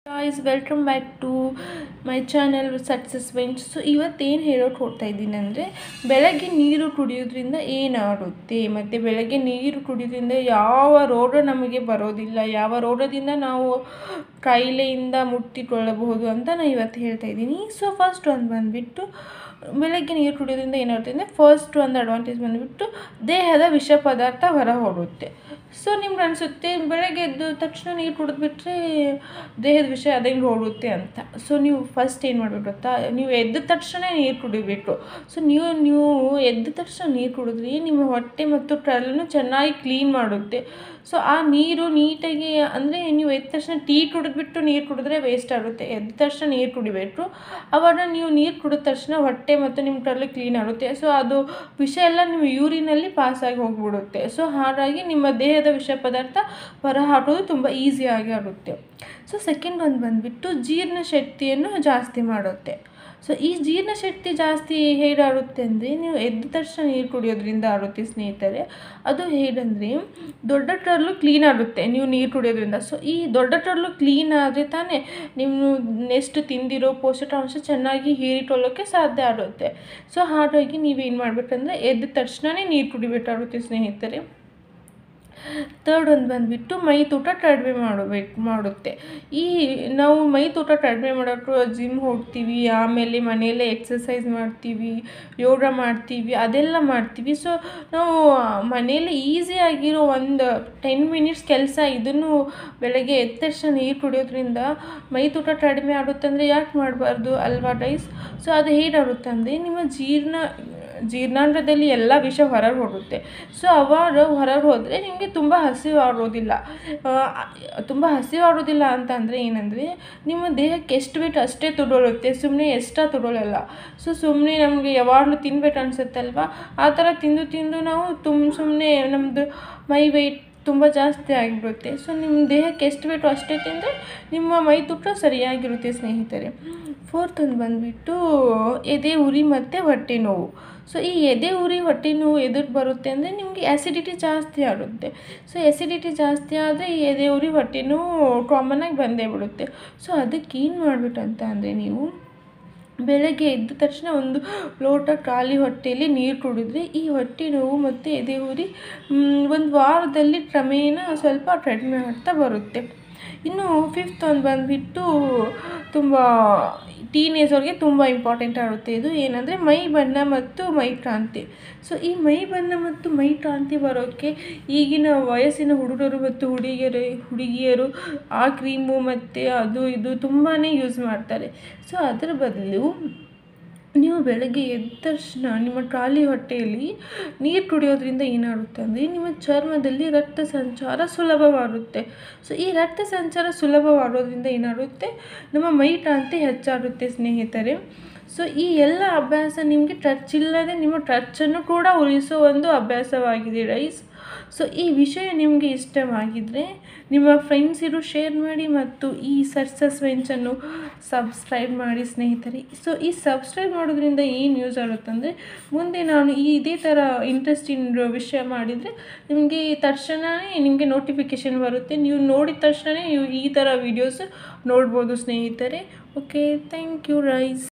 guys welcome back to my channel success venture so ಇವತ್ತೇನು ಹೇಳೋಕೆ ಹೊಡ್ತಾ ಇದ್ದೀನಿ ಅಂದರೆ ಬೆಳಗ್ಗೆ ನೀರು ಕುಡಿಯೋದ್ರಿಂದ ಏನಾಗುತ್ತೆ ಮತ್ತು ಬೆಳಗ್ಗೆ ನೀರು ಕುಡಿಯೋದ್ರಿಂದ ಯಾವ ರೋಗ ನಮಗೆ ಬರೋದಿಲ್ಲ ಯಾವ ರೋಗದಿಂದ ನಾವು ಕಾಯಿಲೆಯಿಂದ ಮುಟ್ಟಿಕೊಳ್ಳಬಹುದು ಅಂತ ನಾನು ಇವತ್ತು ಹೇಳ್ತಾ ಇದ್ದೀನಿ ಸೊ ಫಸ್ಟ್ ಒಂದು ಬಂದುಬಿಟ್ಟು ಬೆಳಗ್ಗೆ ನೀರು ಕುಡಿಯೋದ್ರಿಂದ ಏನಾಗುತ್ತೆ ಅಂದರೆ ಫಸ್ಟ್ ಒಂದು ಅಡ್ವಾಂಟೇಜ್ ಬಂದುಬಿಟ್ಟು ದೇಹದ ವಿಷ ಪದಾರ್ಥ ಹೊರ ಹೋಗುತ್ತೆ ಸೊ ನಿಮ್ಗೆ ಅನಿಸುತ್ತೆ ಬೆಳಗ್ಗೆ ಎದ್ದು ತಕ್ಷಣ ನೀರು ಕುಡಿದ್ಬಿಟ್ರೆ ದೇಹದ ವಿಷ ಅದಂಗೆ ಹೋಗುತ್ತೆ ಅಂತ ಸೊ ನೀವು ಫಸ್ಟ್ ಏನು ಮಾಡಬೇಕು ಗೊತ್ತಾ ನೀವು ಎದ್ದ ತಕ್ಷಣ ನೀರು ಕುಡಿಬೇಕು ಸೊ ನೀವು ನೀವು ಎದ್ದ ತಕ್ಷಣ ನೀರು ಕುಡಿದ್ರಿ ನಿಮ್ಮ ಹೊಟ್ಟೆ ಮತ್ತು ಟ್ರಲನ್ನು ಚೆನ್ನಾಗಿ ಕ್ಲೀನ್ ಮಾಡುತ್ತೆ ಸೊ ಆ ನೀರು ನೀಟಾಗಿ ಅಂದರೆ ನೀವು ಎದ್ದ ತಕ್ಷಣ ಟೀ ಕುಡಿದ್ಬಿಟ್ಟು ನೀರು ಕುಡಿದ್ರೆ ವೇಸ್ಟ್ ಆಗುತ್ತೆ ಎದ್ದ ತಕ್ಷಣ ನೀರು ಕುಡಿಬೇಕು ಆವಾಗ ನೀವು ನೀರು ಕುಡಿದ ತಕ್ಷಣ ಹೊಟ್ಟೆ ಮತ್ತು ನಿಮ್ಮ ಟ್ರಲ್ ಕ್ಲೀನ್ ಆಗುತ್ತೆ ಸೊ ಅದು ವಿಷ ಎಲ್ಲ ನಿಮ್ಮ ಯೂರಿನಲ್ಲಿ ಪಾಸಾಗಿ ಹೋಗಿಬಿಡುತ್ತೆ ಸೊ ಹಾಗಾಗಿ ನಿಮ್ಮ ದೇಹದ ವಿಷ ಪದಾರ್ಥ ಹೊರ ಹಾಕೋದು ತುಂಬ ಈಸಿಯಾಗಿ ಆಗುತ್ತೆ ಸೊ ಸೆಕೆಂಡ್ ಒಂದು ಬಂದುಬಿಟ್ಟು ಜೀರ್ಣಶಕ್ತಿಯನ್ನು ಜಾಸ್ತಿ ಮಾಡುತ್ತೆ ಸೊ ಈ ಜೀರ್ಣಶಕ್ತಿ ಜಾಸ್ತಿ ಹೇಗಾಗುತ್ತೆ ಅಂದರೆ ನೀವು ಎದ್ದ ತಕ್ಷಣ ನೀರು ಕುಡಿಯೋದ್ರಿಂದ ಆಗುತ್ತೆ ಸ್ನೇಹಿತರೆ ಅದು ಹೇಗಂದರೆ ದೊಡ್ಡ ಟ್ರಲ್ಲು ಕ್ಲೀನ್ ಆಗುತ್ತೆ ನೀವು ನೀರು ಕುಡಿಯೋದ್ರಿಂದ ಸೊ ಈ ದೊಡ್ಡ ಟ್ರಲ್ಲು ಕ್ಲೀನ್ ಆದರೆ ತಾನೇ ನೀವು ನೆಕ್ಸ್ಟ್ ತಿಂದಿರೋ ಪೋಷಕಾಂಶ ಚೆನ್ನಾಗಿ ಹೀರಿಕೊಳ್ಳೋಕ್ಕೆ ಸಾಧ್ಯ ಆಗುತ್ತೆ ಸೊ ಹಾಗಾಗಿ ನೀವೇನು ಮಾಡಬೇಕಂದ್ರೆ ಎದ್ದ ತಕ್ಷಣವೇ ನೀರು ಕುಡಿಬೇಕಾಗುತ್ತೆ ಸ್ನೇಹಿತರೆ ತರ್ಡ್ ಒಂದು ಬಂದುಬಿಟ್ಟು ಮೈ ತೂಟ ಕಡಿಮೆ ಮಾಡಬೇಕು ಮಾಡುತ್ತೆ ಈ ನಾವು ಮೈ ತೂಟ ಕಡಿಮೆ ಮಾಡೋಕ್ಕೂ ಜಿಮ್ ಹೋಗ್ತೀವಿ ಆಮೇಲೆ ಮನೆಯಲ್ಲೇ ಎಕ್ಸಸೈಸ್ ಮಾಡ್ತೀವಿ ಯೋಗ ಮಾಡ್ತೀವಿ ಅದೆಲ್ಲ ಮಾಡ್ತೀವಿ ಸೊ ನಾವು ಮನೆಯಲ್ಲಿ ಈಸಿಯಾಗಿರೋ ಒಂದು ಟೆನ್ ಮಿನಿಟ್ಸ್ ಕೆಲಸ ಇದನ್ನು ಬೆಳಗ್ಗೆ ಎದ್ದ ತಕ್ಷಣ ನೀರು ಕುಡಿಯೋದ್ರಿಂದ ಮೈ ತೂಟ ಕಡಿಮೆ ಆಗುತ್ತೆ ಅಂದರೆ ಯಾಕೆ ಮಾಡಬಾರ್ದು ಅಲ್ವಾ ಗೈಸ್ ಸೊ ಅದು ಹೇಗಾಗುತ್ತೆ ಅಂದರೆ ನಿಮ್ಮ ಜೀರ್ಣ ಜೀರ್ಣಾಂಗದಲ್ಲಿ ಎಲ್ಲ ವಿಷ ಹೊರಗೆ ಹೋಗುತ್ತೆ ಸೊ ಅವಾಗ ಹೊರಗೆ ಹೋದರೆ ನಿಮಗೆ ತುಂಬ ಹಸಿವು ಆಗೋದಿಲ್ಲ ತುಂಬ ಹಸಿವು ಆಗೋದಿಲ್ಲ ಅಂತಂದರೆ ಏನಂದರೆ ನಿಮ್ಮ ದೇಹಕ್ಕೆ ಎಷ್ಟು ಬೇಕು ಅಷ್ಟೇ ತುಗೊಳುತ್ತೆ ಸುಮ್ಮನೆ ಎಷ್ಟ ತುಗೊಳ್ಳಲ್ಲ ಸೊ ಸುಮ್ಮನೆ ನಮಗೆ ಯಾವಾಗಲೂ ತಿನ್ಬೇಕು ಅನಿಸುತ್ತಲ್ವ ಆ ಥರ ತಿಂದು ತಿಂದು ನಾವು ತುಂಬ ಸುಮ್ಮನೆ ನಮ್ಮದು ಮೈ ವೆಯ್ಟ್ ತುಂಬ ಜಾಸ್ತಿ ಆಗಿಬಿಡುತ್ತೆ ಸೊ ನಿಮ್ಮ ದೇಹಕ್ಕೆ ಎಷ್ಟು ಬೇಕು ಅಷ್ಟೇ ತಿಂದರೆ ನಿಮ್ಮ ಮೈ ತೂಕ ಸರಿಯಾಗಿರುತ್ತೆ ಸ್ನೇಹಿತರೆ ಫೋರ್ತ್ ಒಂದು ಬಂದುಬಿಟ್ಟು ಎದೆ ಉರಿ ಮತ್ತು ಹೊಟ್ಟೆ ನೋವು ಸೊ ಈ ಎದೆ ಉರಿ ಹೊಟ್ಟೆ ನೋವು ಎದುರು ಬರುತ್ತೆ ಅಂದರೆ ನಿಮಗೆ ಆ್ಯಸಿಡಿಟಿ ಜಾಸ್ತಿ ಆಗುತ್ತೆ ಸೊ ಆ್ಯಸಿಡಿಟಿ ಜಾಸ್ತಿ ಆದರೆ ಈ ಎದೆ ಉರಿ ಹೊಟ್ಟೆ ನೋವು ಕಾಮನಾಗಿ ಬಂದೇ ಬಿಡುತ್ತೆ ಸೊ ಅದಕ್ಕೆ ಏನು ಮಾಡಬೇಕು ಅಂತ ಅಂದರೆ ನೀವು ಬೆಳಗ್ಗೆ ಎದ್ದ ತಕ್ಷಣ ಒಂದು ಲೋಟ ಖಾಲಿ ಹೊಟ್ಟೆಯಲ್ಲಿ ನೀರು ಕುಡಿದ್ರೆ ಈ ಹೊಟ್ಟೆ ನೋವು ಮತ್ತು ಎದೆ ಉರಿ ಒಂದು ವಾರದಲ್ಲಿ ಕ್ರಮೇಣ ಸ್ವಲ್ಪ ಕಡಿಮೆ ಆಗ್ತಾ ಬರುತ್ತೆ ಇನ್ನು ಫಿಫ್ತ್ ಒಂದು ಬಂದುಬಿಟ್ಟು ತುಂಬ ಟೀನೇಜರ್ಗೆ ತುಂಬ ಇಂಪಾರ್ಟೆಂಟ್ ಆಗುತ್ತೆ ಇದು ಏನಂದರೆ ಮೈ ಬಣ್ಣ ಮತ್ತು ಮೈ ಕ್ರಾಂತಿ ಸೊ ಈ ಮೈ ಬಣ್ಣ ಮತ್ತು ಮೈ ಕ್ರಾಂತಿ ಬರೋಕ್ಕೆ ಈಗಿನ ವಯಸ್ಸಿನ ಹುಡುಗರು ಮತ್ತು ಹುಡುಗಿಯರು ಹುಡುಗಿಯರು ಆ ಕ್ರೀಮು ಮತ್ತು ಅದು ಇದು ತುಂಬಾ ಯೂಸ್ ಮಾಡ್ತಾರೆ ಸೊ ಅದರ ಬದಲು ನೀವು ಬೆಳಗ್ಗೆ ಎದ್ದ ತಕ್ಷಣ ನಿಮ್ಮ ಖಾಲಿ ಹೊಟ್ಟೆಯಲ್ಲಿ ನೀರು ಕುಡಿಯೋದ್ರಿಂದ ಏನಾಗುತ್ತೆ ಅಂದರೆ ನಿಮ್ಮ ಚರ್ಮದಲ್ಲಿ ರಕ್ತ ಸಂಚಾರ ಸುಲಭವಾಗುತ್ತೆ ಸೊ ಈ ರಕ್ತ ಸಂಚಾರ ಸುಲಭವಾಗೋದ್ರಿಂದ ಏನಾಗುತ್ತೆ ನಮ್ಮ ಮೈ ಕಾಂತಿ ಹೆಚ್ಚಾಗುತ್ತೆ ಸ್ನೇಹಿತರೆ ಸೊ ಈ ಎಲ್ಲ ಅಭ್ಯಾಸ ನಿಮಗೆ ಟಚ್ ಇಲ್ಲದೆ ನಿಮ್ಮ ಟಚ್ಚನ್ನು ಕೂಡ ಉಳಿಸೋ ಒಂದು ಅಭ್ಯಾಸವಾಗಿದೆ ರೈಸ್ ಸೊ ಈ ವಿಷಯ ನಿಮಗೆ ಇಷ್ಟವಾಗಿದ್ದರೆ ನಿಮ್ಮ ಫ್ರೆಂಡ್ಸಿಗೂ ಶೇರ್ ಮಾಡಿ ಮತ್ತು ಈ ಸಕ್ಸಸ್ ವೆಂಚನ್ನು ಸಬ್ಸ್ಕ್ರೈಬ್ ಮಾಡಿ ಸ್ನೇಹಿತರೆ ಸೊ ಈ ಸಬ್ಸ್ಕ್ರೈಬ್ ಮಾಡೋದ್ರಿಂದ ಏನು ಯೂಸ್ ಆಗುತ್ತಂದರೆ ಮುಂದೆ ನಾನು ಈ ಇದೇ ಥರ ಇಂಟ್ರೆಸ್ಟಿಂಗ್ ವಿಷಯ ಮಾಡಿದರೆ ನಿಮಗೆ ತಕ್ಷಣವೇ ನಿಮಗೆ ನೋಟಿಫಿಕೇಷನ್ ಬರುತ್ತೆ ನೀವು ನೋಡಿದ ತಕ್ಷಣ ನೀವು ಈ ಥರ ವೀಡಿಯೋಸ್ ನೋಡ್ಬೋದು ಸ್ನೇಹಿತರೆ ಓಕೆ ಥ್ಯಾಂಕ್ ಯು ರೈಸ್